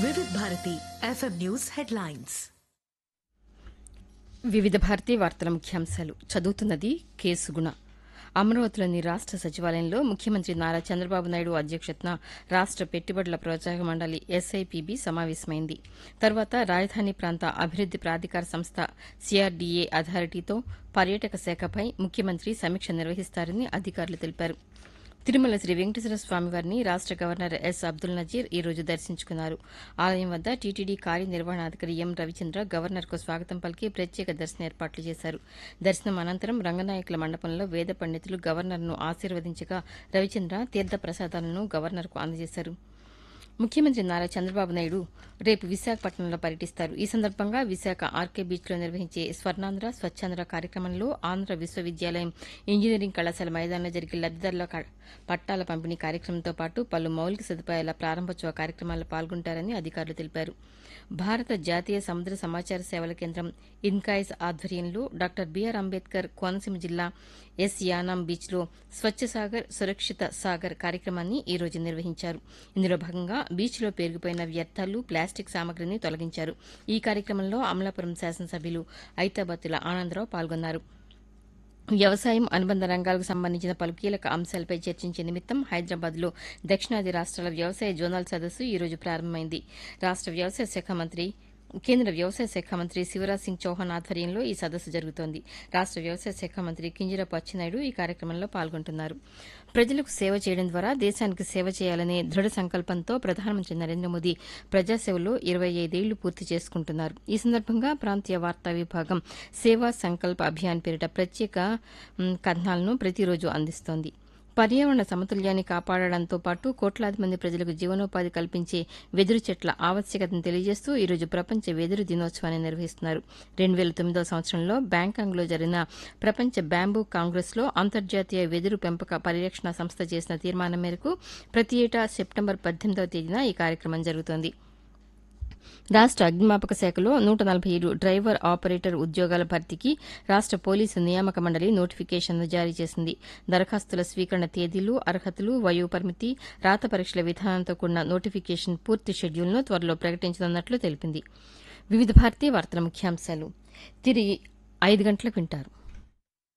వివిధ Bharati FM news headlines వివిధ భారతీ వార్తల ముఖ్యాంశాలు చదువుతున్నది కేసుగుణ అమరావతిలోని రాష్ట సచివాలయంలో ముఖ్యమంత్రి నారా చంద్రబాబు నాయుడు అధ్యక్షతన రాష్ట పెట్టుబడుల ప్రోత్సాహక మండలి ఎస్ఐపిబి సమావేశమైంది తర్వాత రాజధాని ప్రాంత అభివృద్ది ప్రాధికార సంస్థ సిఆర్డీఏ అథారిటీతో పర్యాటక శాఖపై ముఖ్యమంత్రి సమీక్ష నిర్వహిస్తారని అధికారులు తెలిపారు తిరుమల శ్రీ వెంకటేశ్వర స్వామివారిని రాష్ట గవర్నర్ ఎస్ అబ్దుల్ నజీర్ ఈ రోజు దర్శించుకున్నారు ఆలయం వద్ద టీటీడీ కార్యనిర్వహణాధికారి ఎం రవిచంద్ర గవర్నర్కు స్వాగతం పలికి ప్రత్యేక దర్శన ఏర్పాట్లు చేశారు దర్శనం అనంతరం రంగనాయకుల మండపంలో వేద పండితులు గవర్నర్ను ఆశీర్వదించగా రవిచంద్ర తీర్థ ప్రసాదాలను గవర్నర్కు అందజేశారు ముఖ్యమంత్రి నారా చంద్రబాబు నాయుడు రేపు విశాఖపట్నంలో పర్యటిస్తారు ఈ సందర్భంగా విశాఖ ఆర్కే బీచ్లో నిర్వహించే స్వర్ణాంధ్ర స్వచ్ఛాంధ్ర కార్యక్రమంలో ఆంధ్ర విశ్వవిద్యాలయం ఇంజనీరింగ్ కళాశాల మైదానంలో జరిగే లబ్దిదారుల క- పట్టాల పంపిణీ కార్యక్రమంతో పాటు పలు మౌలిక సదుపాయాల ప్రారంభోత్సవ కార్యక్రమాల్లో పాల్గొంటారని అధికారులు తెలిపారు భారత జాతీయ సముద్ర సమాచార సేవల కేంద్రం ఇన్కాయిస్ ఆధ్వర్యంలో డాక్టర్ బీఆర్ అంబేద్కర్ కోనసీమ జిల్లా ఎస్ యానాం బీచ్లో స్వచ్ఛ సాగర్ సురక్షిత సాగర్ కార్యక్రమాన్ని ఈ రోజు నిర్వహించారు ఇందులో భాగంగా బీచ్లో పేరుకుపోయిన వ్యర్థాలు ప్లాస్టిక్ సామగ్రిని తొలగించారు ఈ కార్యక్రమంలో అమలాపురం శాసనసభ్యులు ఐతాబత్తుల ఆనందరావు పాల్గొన్నారు వ్యవసాయం అనుబంధ రంగాలకు సంబంధించిన పలు కీలక అంశాలపై చర్చించే నిమిత్తం హైదరాబాద్లో దక్షిణాది రాష్ట్రాల వ్యవసాయ జోనల్ సదస్సు ఈ రోజు ప్రారంభమైంది రాష్ట వ్యవసాయ శాఖ మంత్రి కేంద్ర వ్యవసాయ శాఖ మంత్రి శివరాజ్ సింగ్ చౌహాన్ ఆధ్వర్యంలో ఈ సదస్సు జరుగుతోంది రాష్ట వ్యవసాయ శాఖ మంత్రి కింజరపు అచ్చెన్నాయుడు ఈ కార్యక్రమంలో పాల్గొంటున్నారు ప్రజలకు సేవ చేయడం ద్వారా దేశానికి సేవ చేయాలనే దృఢ సంకల్పంతో ప్రధానమంత్రి నరేంద్ర మోదీ ప్రజాసేవలో ఇరవై ఐదేళ్లు పూర్తి చేసుకుంటున్నారు ఈ సందర్భంగా ప్రాంతీయ వార్తా విభాగం సేవా సంకల్ప అభియాన్ పేరిట ప్రత్యేక మ్, కథనాలను ప్రతిరోజు అందిస్తోంది పర్యావరణ సమతుల్యాన్ని కాపాడడంతో పాటు కోట్లాది మంది ప్రజలకు జీవనోపాధి కల్పించే వెదురు చెట్ల ఆవశ్యకతను తెలియజేస్తూ ఈ రోజు ప్రపంచ వెదురు దినోత్సవాన్ని నిర్వహిస్తున్నారు రెండు వేల తొమ్మిదవ సంవత్సరంలో బ్యాంకాంగ్లో జరిగిన ప్రపంచ బ్యాంబూ కాంగ్రెస్లో అంతర్జాతీయ వెదురు పెంపక పరిరక్షణ సంస్థ చేసిన తీర్మానం మేరకు ప్రతి ఏటా సెప్టెంబర్ పద్దెనిమిదవ తేదీన ఈ కార్యక్రమం జరుగుతోంది రాష్ట అగ్నిమాపక శాఖలో నూట నలభై ఏడు డ్రైవర్ ఆపరేటర్ ఉద్యోగాల భర్తీకి రాష్ట పోలీసు నియామక మండలి నోటిఫికేషన్ను జారీ చేసింది దరఖాస్తుల స్వీకరణ తేదీలు అర్హతలు వయోపరిమితి రాత పరీక్షల విధానంతో కూడిన నోటిఫికేషన్ పూర్తి షెడ్యూల్ను త్వరలో ప్రకటించనున్నట్లు తెలిపింది వివిధ భారతీయ వార్తల ముఖ్యాంశాలు తిరిగి ఐదు గంటలకు వింటారు